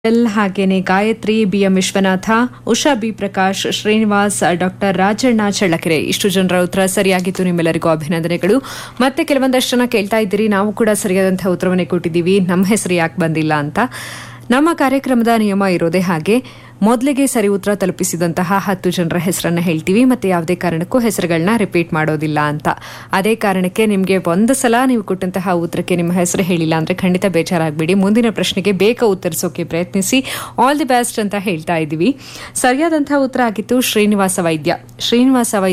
L ಹಾಗೇನೆ Gayatri BM Vishwanatha Usha B Prakash Srinivas doctor Rajanna Challakere ಇಷ್ಟು ಜನರ ಉತ್ತರ ಸರಿಯಾಗಿತ್ತು ನಿಮ್ಮೆಲ್ಲರಿಗೂ ಅಭಿನಂದನೆಗಳು ಮತ್ತೆ ಕೆಲವೊಂದಷ್ಟು ಜನ ಕೇಳ್ತಾ ಇದ್ದೀರಿ ನಾವು ಕೂಡ ಸರಿಯಾದಂತಹ ಉತ್ತರವನ್ನೇ ಕೊಟ್ಟಿದ್ದೀವಿ ನಮ್ಮ ಹೆಸರು ಯಾಕೆ ಬಂದಿಲ್ಲ ಅಂತ ನಮ್ಮ ಕಾರ್ಯಕ್ರಮದ ನಿಯಮ ಇರೋದೇ ಹಾಗೆ ಮೊದಲಿಗೆ ಸರಿ ಉತ್ತರ ತಲುಪಿಸಿದಂತಹ ಹತ್ತು ಜನರ ಹೆಸರನ್ನ ಹೇಳ್ತೀವಿ ಮತ್ತೆ ಯಾವುದೇ ಕಾರಣಕ್ಕೂ ಹೆಸರುಗಳನ್ನ ರಿಪೀಟ್ ಮಾಡೋದಿಲ್ಲ ಅಂತ ಅದೇ ಕಾರಣಕ್ಕೆ ನಿಮಗೆ ಒಂದು ಸಲ ನೀವು ಕೊಟ್ಟಂತಹ ಉತ್ತರಕ್ಕೆ ನಿಮ್ಮ ಹೆಸರು ಹೇಳಿಲ್ಲ ಅಂದ್ರೆ ಖಂಡಿತ ಬೇಜಾರಾಗಬೇಡಿ ಮುಂದಿನ ಪ್ರಶ್ನೆಗೆ ಬೇಗ ಉತ್ತರಿಸೋಕೆ ಪ್ರಯತ್ನಿಸಿ ಆಲ್ ದಿ ಬೆಸ್ಟ್ ಅಂತ ಹೇಳ್ತಾ ಇದ್ದೀವಿ ಸರಿಯಾದಂತಹ ಉತ್ತರ ಆಗಿತ್ತು ಶ್ರೀನಿವಾಸ ವೈದ್ಯ ಶ್ರೀನಿವಾಸ ವೈದ್ಯ